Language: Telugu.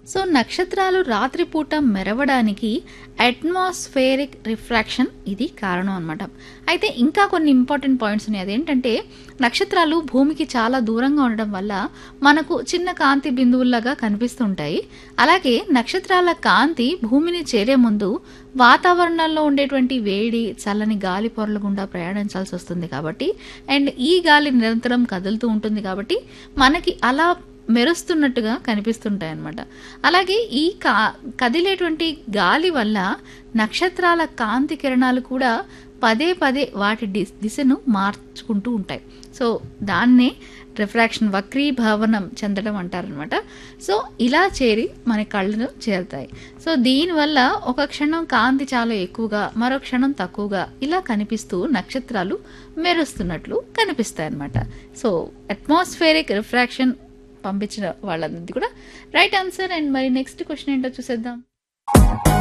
సో నక్షత్రాలు రాత్రిపూట మెరవడానికి అట్మాస్ఫేరిక్ రిఫ్రాక్షన్ ఇది కారణం అనమాట అయితే ఇంకా కొన్ని ఇంపార్టెంట్ పాయింట్స్ ఉన్నాయి అదేంటంటే నక్షత్రాలు భూమికి చాలా దూరంగా ఉండడం వల్ల మనకు చిన్న కాంతి బిందువుల్లాగా కనిపిస్తుంటాయి అలాగే నక్షత్రాల కాంతి భూమిని చేరే ముందు వాతావరణంలో ఉండేటువంటి వేడి చల్లని గాలి పొరల గుండా ప్రయాణించాల్సి వస్తుంది కాబట్టి అండ్ ఈ గాలి నిరంతరం కదులుతూ ఉంటుంది కాబట్టి మనకి అలా మెరుస్తున్నట్టుగా కనిపిస్తుంటాయి అన్నమాట అలాగే ఈ కా కదిలేటువంటి గాలి వల్ల నక్షత్రాల కాంతి కిరణాలు కూడా పదే పదే వాటి డి- దిశను మార్చుకుంటూ ఉంటాయి సో దాన్నే రిఫ్రాక్షన్ వక్రీభవనం చెందడం అంటారనమాట సో ఇలా చేరి మన కళ్ళను చేరుతాయి సో దీనివల్ల ఒక క్షణం కాంతి చాలా ఎక్కువగా మరో క్షణం తక్కువగా ఇలా కనిపిస్తూ నక్షత్రాలు మెరుస్తున్నట్లు కనిపిస్తాయి అన్నమాట సో అట్మాస్ఫేరిక్ రిఫ్రాక్షన్ పంపించిన వాళ్ళందరిది కూడా రైట్ ఆన్సర్ అండ్ మరి నెక్స్ట్ క్వశ్చన్ ఏంటో చూసేద్దాం